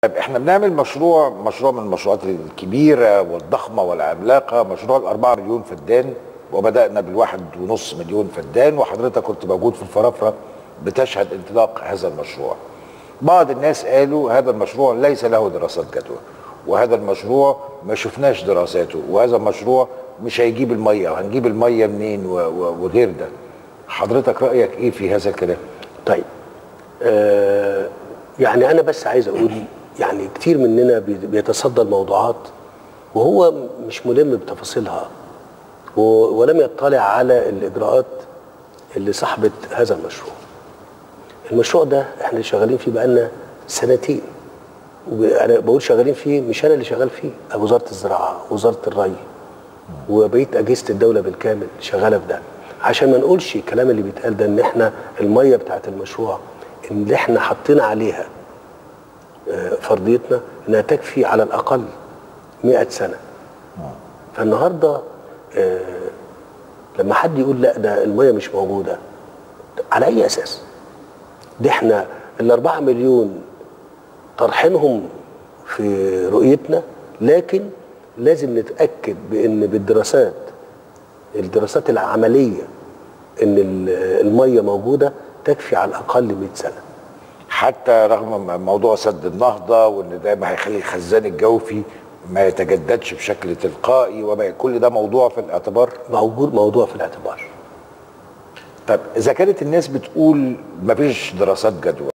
طيب احنا بنعمل مشروع مشروع من المشروعات الكبيره والضخمه والعملاقه مشروع الأربعة مليون فدان وبدانا بالواحد ونص مليون فدان وحضرتك كنت موجود في الفرافره بتشهد انطلاق هذا المشروع. بعض الناس قالوا هذا المشروع ليس له دراسات جدوى وهذا المشروع ما شفناش دراساته وهذا المشروع مش هيجيب الميه وهنجيب الميه منين و- و- وغير ده. حضرتك رايك ايه في هذا الكلام؟ طيب آه يعني انا بس عايز اقول يعني كتير مننا بي- بيتصدى الموضوعات وهو مش ملم بتفاصيلها و- ولم يطلع على الاجراءات اللي صاحبت هذا المشروع المشروع ده احنا شغالين فيه بقالنا سنتين وب- انا بقول شغالين فيه مش انا اللي شغال فيه وزاره الزراعه وزاره الري وبقيه اجهزه الدوله بالكامل شغاله في ده عشان ما نقولش الكلام اللي بيتقال ده ان احنا الميه بتاعت المشروع اللي احنا حطينا عليها آه، فرضيتنا انها تكفي على الاقل 100 سنه فالنهارده آه، لما حد يقول لا ده الميه مش موجوده على اي اساس؟ ده احنا الأربعة مليون طرحينهم في رؤيتنا لكن لازم نتأكد بأن بالدراسات الدراسات العملية أن ال- المية موجودة تكفي على الأقل 100 سنة حتى رغم م- موضوع سد النهضه وان ده ما هيخلي الخزان الجوفي ما يتجددش بشكل تلقائي وما كل ده موضوع في الاعتبار موجود موضوع في الاعتبار طب اذا كانت الناس بتقول مفيش دراسات جدوى